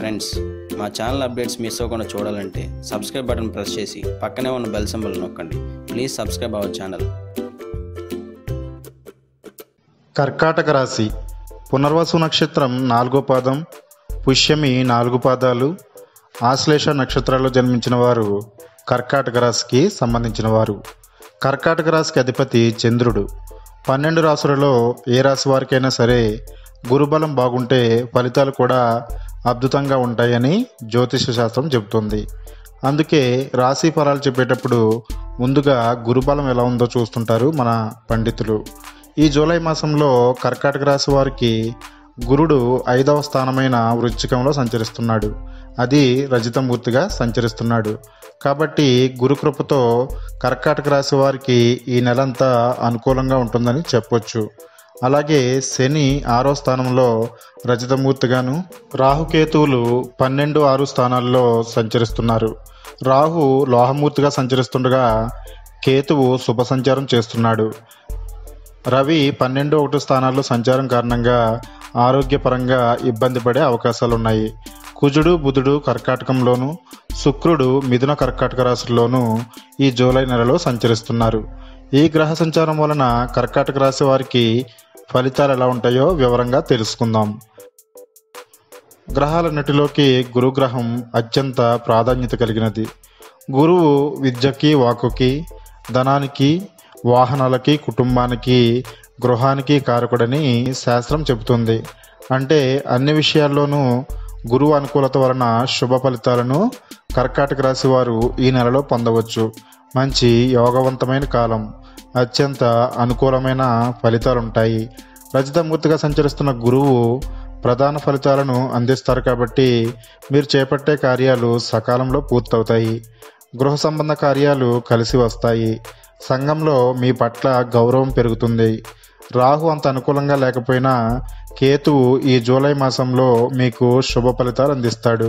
friends మా channel updates miss అవ్వకుండా చూడాలంటే సబ్స్క్రైబ్ బటన్ ప్రెస్ చేసి పక్కనే ఉన్న బెల్ సింబల్ నొక్కండి ప్లీజ్ సబ్స్క్రైబ్ అవర్ ఛానల్ కర్కాటక రాశి పునర్వసు నక్షత్రం నాలుగో పాదం పుష్యమి నాలుగు పాదాలు ఆశ్లేష నక్షత్రాల్లో జన్మించిన వారు కర్కాటక రాశికి సంబంధించిన వారు కర్కాటక రాశికి అధిపతి చంద్రుడు పన్నెండు రాశులలో ఏ రాశి వారికైనా సరే గురుబలం బాగుంటే ఫలితాలు కూడా అద్భుతంగా ఉంటాయని జ్యోతిష శాస్త్రం చెబుతుంది అందుకే రాశి ఫలాలు చెప్పేటప్పుడు ముందుగా గురుబలం ఎలా ఉందో చూస్తుంటారు మన పండితులు ఈ జూలై మాసంలో కర్కాటక రాశి వారికి గురుడు ఐదవ స్థానమైన వృశ్చికంలో సంచరిస్తున్నాడు అది రజితమూర్తిగా సంచరిస్తున్నాడు కాబట్టి గురుకృపతో కర్కాటక రాశి వారికి ఈ నెలంతా అనుకూలంగా ఉంటుందని చెప్పొచ్చు అలాగే శని ఆరో స్థానంలో రజతమూర్తిగాను రాహుకేతువులు పన్నెండు ఆరు స్థానాల్లో సంచరిస్తున్నారు రాహు లోహమూర్తిగా సంచరిస్తుండగా కేతువు శుభ సంచారం చేస్తున్నాడు రవి పన్నెండు ఒకటి స్థానాల్లో సంచారం కారణంగా ఆరోగ్యపరంగా ఇబ్బంది పడే అవకాశాలు ఉన్నాయి కుజుడు బుధుడు కర్కాటకంలోను శుక్రుడు మిథున కర్కాటక రాశుల్లోనూ ఈ జూలై నెలలో సంచరిస్తున్నారు ఈ గ్రహ సంచారం వలన కర్కాటక రాశి వారికి ఫలితాలు ఎలా ఉంటాయో వివరంగా తెలుసుకుందాం గ్రహాలన్నిటిలోకి గురుగ్రహం అత్యంత ప్రాధాన్యత కలిగినది గురువు విద్యకి వాకుకి ధనానికి వాహనాలకి కుటుంబానికి గృహానికి కారకుడని శాస్త్రం చెబుతుంది అంటే అన్ని విషయాల్లోనూ గురువు అనుకూలత వలన శుభ ఫలితాలను కర్కాటక రాశి వారు ఈ నెలలో పొందవచ్చు మంచి యోగవంతమైన కాలం అత్యంత అనుకూలమైన ఫలితాలు ఉంటాయి రజితమూర్తిగా సంచరిస్తున్న గురువు ప్రధాన ఫలితాలను అందిస్తారు కాబట్టి మీరు చేపట్టే కార్యాలు సకాలంలో పూర్తవుతాయి గృహ సంబంధ కార్యాలు కలిసి వస్తాయి సంఘంలో మీ పట్ల గౌరవం పెరుగుతుంది రాహు అంత అనుకూలంగా లేకపోయినా కేతువు ఈ జూలై మాసంలో మీకు శుభ ఫలితాలు అందిస్తాడు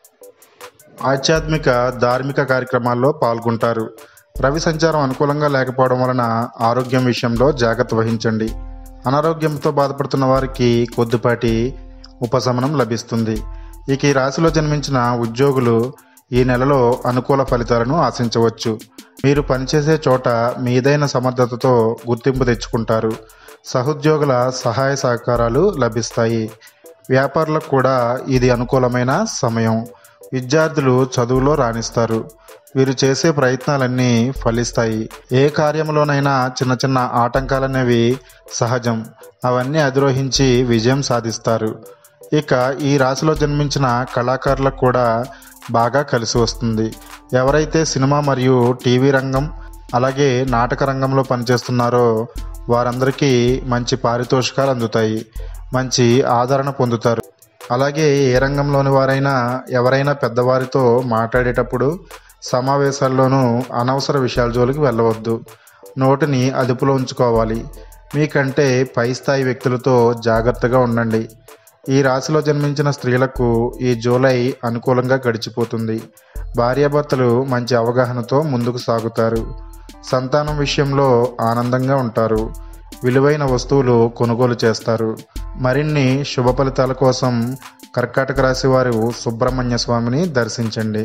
ఆధ్యాత్మిక ధార్మిక కార్యక్రమాల్లో పాల్గొంటారు రవి సంచారం అనుకూలంగా లేకపోవడం వలన ఆరోగ్యం విషయంలో జాగ్రత్త వహించండి అనారోగ్యంతో బాధపడుతున్న వారికి కొద్దిపాటి ఉపశమనం లభిస్తుంది ఇక ఈ రాశిలో జన్మించిన ఉద్యోగులు ఈ నెలలో అనుకూల ఫలితాలను ఆశించవచ్చు మీరు పనిచేసే చోట మీదైన సమర్థతతో గుర్తింపు తెచ్చుకుంటారు సహోద్యోగుల సహాయ సహకారాలు లభిస్తాయి వ్యాపారులకు కూడా ఇది అనుకూలమైన సమయం విద్యార్థులు చదువులో రాణిస్తారు వీరు చేసే ప్రయత్నాలన్నీ ఫలిస్తాయి ఏ కార్యంలోనైనా చిన్న చిన్న ఆటంకాలనేవి సహజం అవన్నీ అధిరోహించి విజయం సాధిస్తారు ఇక ఈ రాశిలో జన్మించిన కళాకారులకు కూడా బాగా కలిసి వస్తుంది ఎవరైతే సినిమా మరియు టీవీ రంగం అలాగే నాటక రంగంలో పనిచేస్తున్నారో వారందరికీ మంచి పారితోషికాలు అందుతాయి మంచి ఆదరణ పొందుతారు అలాగే ఏ రంగంలోని వారైనా ఎవరైనా పెద్దవారితో మాట్లాడేటప్పుడు సమావేశాల్లోనూ అనవసర విషయాల జోలికి వెళ్ళవద్దు నోటిని అదుపులో ఉంచుకోవాలి మీకంటే పై స్థాయి వ్యక్తులతో జాగ్రత్తగా ఉండండి ఈ రాశిలో జన్మించిన స్త్రీలకు ఈ జూలై అనుకూలంగా గడిచిపోతుంది భార్యాభర్తలు మంచి అవగాహనతో ముందుకు సాగుతారు సంతానం విషయంలో ఆనందంగా ఉంటారు విలువైన వస్తువులు కొనుగోలు చేస్తారు మరిన్ని శుభ ఫలితాల కోసం కర్కాటక రాశి వారు సుబ్రహ్మణ్య స్వామిని దర్శించండి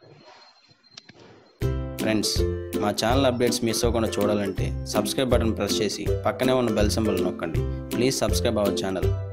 ఫ్రెండ్స్ మా ఛానల్ అప్డేట్స్ మిస్ అవ్వకుండా చూడాలంటే సబ్స్క్రైబ్ బటన్ ప్రెస్ చేసి పక్కనే ఉన్న బెల్ సింబల్ నొక్కండి ప్లీజ్ సబ్స్క్రైబ్ అవర్ ఛానల్